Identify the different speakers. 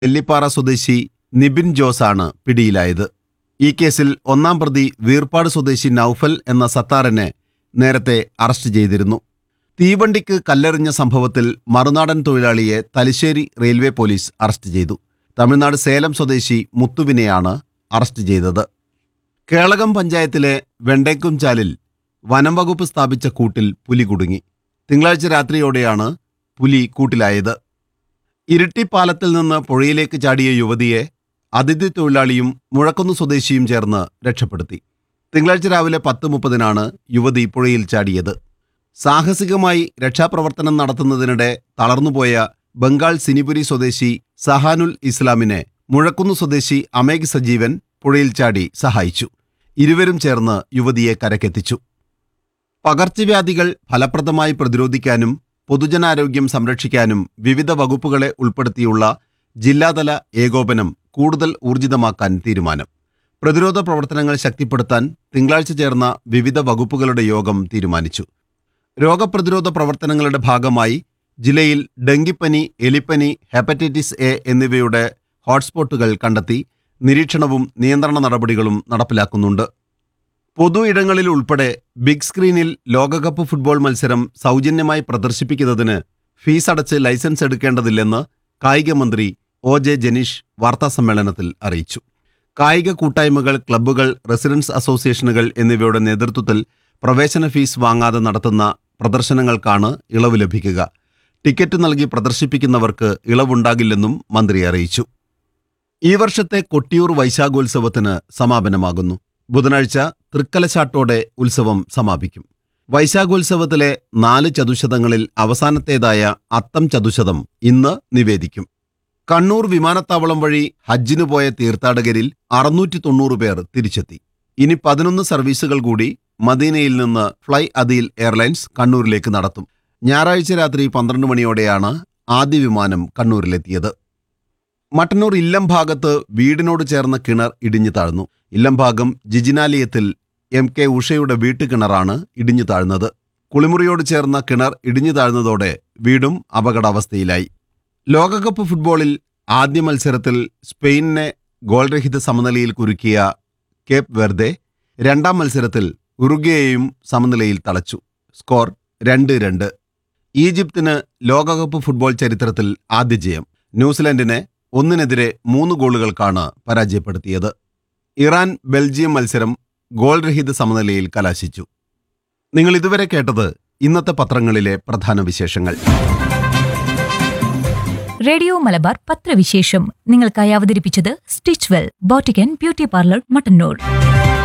Speaker 1: വെള്ളിപ്പാറ സ്വദേശി നിബിൻ ജോസാണ് പിടിയിലായത് ഈ കേസിൽ ഒന്നാം പ്രതി വീർപ്പാട് സ്വദേശി നൌഫൽ എന്ന സത്താറിനെ നേരത്തെ അറസ്റ്റ് ചെയ്തിരുന്നു തീവണ്ടിക്ക് കല്ലെറിഞ്ഞ സംഭവത്തിൽ മറുനാടൻ തൊഴിലാളിയെ തലശ്ശേരി റെയിൽവേ പോലീസ് അറസ്റ്റ് ചെയ്തു തമിഴ്നാട് സേലം സ്വദേശി മുത്തുവിനെയാണ് അറസ്റ്റ് ചെയ്തത് കേളകം പഞ്ചായത്തിലെ വെണ്ടേക്കുംചാലിൽ വനം വകുപ്പ് സ്ഥാപിച്ച കൂട്ടിൽ പുലി കുടുങ്ങി തിങ്കളാഴ്ച രാത്രിയോടെയാണ് പുലി കൂട്ടിലായത് ഇരിട്ടിപ്പാലത്തിൽ നിന്ന് പുഴയിലേക്ക് ചാടിയ യുവതിയെ അതിഥി തൊഴിലാളിയും മുഴക്കുന്ന് സ്വദേശിയും ചേർന്ന് രക്ഷപ്പെടുത്തി തിങ്കളാഴ്ച രാവിലെ പത്ത് മുപ്പതിനാണ് യുവതി പുഴയിൽ ചാടിയത് സാഹസികമായി രക്ഷാപ്രവർത്തനം നടത്തുന്നതിനിടെ തളർന്നുപോയ ബംഗാൾ സിനിപുരി സ്വദേശി സഹാനുൽ ഇസ്ലാമിനെ മുഴക്കുന്ന് സ്വദേശി അമേഘ് സജീവൻ പുഴയിൽ ചാടി സഹായിച്ചു ഇരുവരും ചേർന്ന് യുവതിയെ കരക്കെത്തിച്ചു പകർച്ചവ്യാധികൾ ഫലപ്രദമായി പ്രതിരോധിക്കാനും പൊതുജനാരോഗ്യം സംരക്ഷിക്കാനും വിവിധ വകുപ്പുകളെ ഉൾപ്പെടുത്തിയുള്ള ജില്ലാതല ഏകോപനം കൂടുതൽ ഊർജിതമാക്കാൻ തീരുമാനം പ്രതിരോധ പ്രവർത്തനങ്ങൾ ശക്തിപ്പെടുത്താൻ തിങ്കളാഴ്ച ചേർന്ന വിവിധ വകുപ്പുകളുടെ യോഗം തീരുമാനിച്ചു രോഗപ്രതിരോധ പ്രവർത്തനങ്ങളുടെ ഭാഗമായി ജില്ലയിൽ ഡെങ്കിപ്പനി എലിപ്പനി ഹെപ്പറ്റൈറ്റിസ് എ എന്നിവയുടെ ഹോട്ട്സ്പോട്ടുകൾ കണ്ടെത്തി നിരീക്ഷണവും നിയന്ത്രണ നടപടികളും നടപ്പിലാക്കുന്നുണ്ട് പൊതു ഇടങ്ങളിൽ ഉൾപ്പെടെ ബിഗ് സ്ക്രീനിൽ ലോകകപ്പ് ഫുട്ബോൾ മത്സരം സൗജന്യമായി പ്രദർശിപ്പിക്കുന്നതിന് ഫീസ് അടച്ച് ലൈസൻസ് എടുക്കേണ്ടതില്ലെന്ന് കായിക മന്ത്രി ഒ ജെ ജനീഷ് വാർത്താസമ്മേളനത്തിൽ അറിയിച്ചു കായിക കൂട്ടായ്മകൾ ക്ലബ്ബുകൾ റെസിഡൻസ് അസോസിയേഷനുകൾ എന്നിവയുടെ നേതൃത്വത്തിൽ പ്രവേശന ഫീസ് വാങ്ങാതെ നടത്തുന്ന പ്രദർശനങ്ങൾക്കാണ് ഇളവ് ലഭിക്കുക ടിക്കറ്റ് നൽകി പ്രദർശിപ്പിക്കുന്നവർക്ക് ഇളവുണ്ടാകില്ലെന്നും മന്ത്രി അറിയിച്ചു ഈ വർഷത്തെ കൊട്ടിയൂർ വൈശാഖോത്സവത്തിന് സമാപനമാകുന്നു ബുധനാഴ്ച തൃക്കലശാട്ടോടെ ഉത്സവം സമാപിക്കും വൈശാഖോത്സവത്തിലെ നാല് ചതുശതങ്ങളിൽ അവസാനത്തേതായ അത്തം ചതുശതം ഇന്ന് നിവേദിക്കും കണ്ണൂർ വിമാനത്താവളം വഴി ഹജ്ജിന് പോയ തീർത്ഥാടകരിൽ അറുന്നൂറ്റി തൊണ്ണൂറ് പേർ തിരിച്ചെത്തി ഇനി പതിനൊന്ന് സർവീസുകൾ കൂടി മദീനയിൽ നിന്ന് ഫ്ലൈ അദീൽ എയർലൈൻസ് കണ്ണൂരിലേക്ക് നടത്തും ഞായറാഴ്ച രാത്രി പന്ത്രണ്ട് മണിയോടെയാണ് ആദ്യ വിമാനം കണ്ണൂരിലെത്തിയത് മട്ടന്നൂർ ഇല്ലം ഭാഗത്ത് വീടിനോട് ചേർന്ന കിണർ ഇടിഞ്ഞു താഴ്ന്നു ഇല്ലം ഭാഗം ജിജിനാലിയത്തിൽ എം കെ ഉഷയുടെ വീട്ടുകിണറാണ് ഇടിഞ്ഞു താഴ്ന്നത് കുളിമുറിയോട് ചേർന്ന കിണർ ഇടിഞ്ഞു താഴ്ന്നതോടെ വീടും അപകടാവസ്ഥയിലായി ലോകകപ്പ് ഫുട്ബോളിൽ ആദ്യ മത്സരത്തിൽ സ്പെയിനിനെ ഗോൾരഹിത സമനിലയിൽ കുരുക്കിയ കേപ്പ് വെർദെ രണ്ടാം മത്സരത്തിൽ ഉറുഗ്വേയെയും സമനിലയിൽ തളച്ചു സ്കോർ രണ്ട് രണ്ട് ഈജിപ്തിന് ലോകകപ്പ് ഫുട്ബോൾ ചരിത്രത്തിൽ ആദ്യ ജയം ന്യൂസിലൻഡിനെ ഒന്നിനെതിരെ മൂന്ന് ഗോളുകൾക്കാണ് പരാജയപ്പെടുത്തിയത് ഇറാൻ ബെൽജിയം മത്സരം ഗോൾ രഹിത സമനിലയിൽ കലാശിച്ചു നിങ്ങൾ ഇതുവരെ കേട്ടത് ഇന്നത്തെ പത്രങ്ങളിലെ പ്രധാന വിശേഷങ്ങൾ
Speaker 2: റേഡിയോ മലബാർ പത്രവിശേഷം നിങ്ങൾക്കായി അവതരിപ്പിച്ചത് stitch well boutique beauty parlour Mattannur